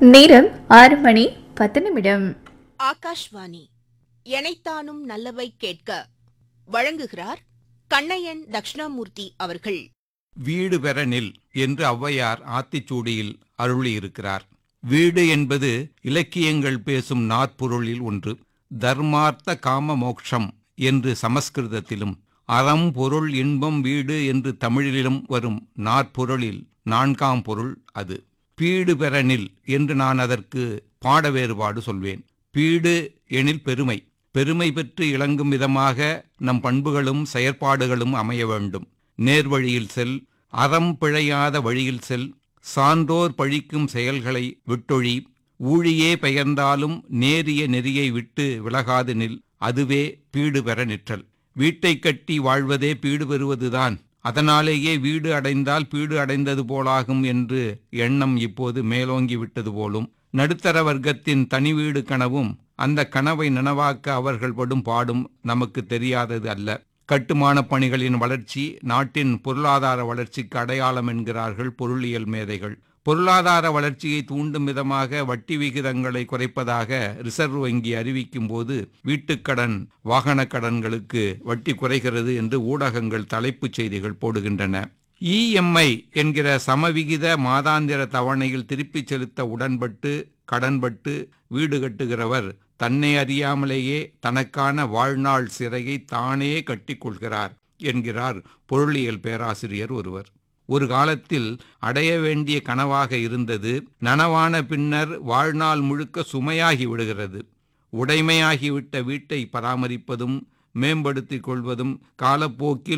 நேரம் ஆறு மணி பத்து நிமிடம் ஆகாஷ்வாணி எனைத்தானும் நல்லவை கேட்க வழங்குகிறார் கண்ணையன் தட்சிணாமூர்த்தி அவர்கள் வீடு பெற நில் என்று ஔவையார் ஆத்திச்சூடியில் அருளியிருக்கிறார் வீடு என்பது இலக்கியங்கள் பேசும் நாற்பொருளில் ஒன்று தர்மார்த்த காம மோக்ஷம் என்று சமஸ்கிருதத்திலும் அறம் பொருள் இன்பம் வீடு என்று தமிழிலும் வரும் நாற்பொருளில் நான்காம் பொருள் அது பீடு பெற நில் என்று நான் அதற்கு பாட வேறுபாடு சொல்வேன் பீடு எனில் பெருமை பெருமை பெற்று இளங்கும் விதமாக நம் பண்புகளும் செயற்பாடுகளும் அமைய வேண்டும் நேர்வழியில் செல் அறம் பிழையாத வழியில் செல் சான்றோர் பழிக்கும் செயல்களை விட்டொழி ஊழியே பெயர்ந்தாலும் நேரிய நெறியை விட்டு விலகாது நில் அதுவே பீடு பெற நிற்றல் வீட்டை கட்டி வாழ்வதே பீடு பெறுவதுதான் அதனாலேயே வீடு அடைந்தால் பீடு அடைந்தது போலாகும் என்று எண்ணம் இப்போது மேலோங்கி விட்டது போலும் நடுத்தர வர்க்கத்தின் தனி வீடு கனவும் அந்த கனவை நனவாக்க அவர்கள் படும் பாடும் நமக்கு தெரியாதது அல்ல கட்டுமான பணிகளின் வளர்ச்சி நாட்டின் பொருளாதார வளர்ச்சிக்கு அடையாளம் என்கிறார்கள் பொருளியல் மேதைகள் பொருளாதார வளர்ச்சியை தூண்டும் விதமாக வட்டி விகிதங்களை குறைப்பதாக ரிசர்வ் வங்கி அறிவிக்கும் போது வீட்டுக்கடன் வாகன கடன்களுக்கு வட்டி குறைகிறது என்று ஊடகங்கள் தலைப்புச் செய்திகள் போடுகின்றன இஎம்ஐ என்கிற சமவிகித மாதாந்திர தவணையில் திருப்பிச் செலுத்த உடன்பட்டு கடன்பட்டு வீடு கட்டுகிறவர் தன்னை அறியாமலேயே தனக்கான வாழ்நாள் சிறையை தானே கட்டிக்கொள்கிறார் என்கிறார் பொருளியல் பேராசிரியர் ஒருவர் ஒரு காலத்தில் அடைய வேண்டிய கனவாக இருந்தது நனவான பின்னர் வாழ்நாள் முழுக்க சுமையாகி விடுகிறது உடைமையாகிவிட்ட வீட்டை பராமரிப்பதும் மேம்படுத்திக் கொள்வதும் காலப்போக்கில்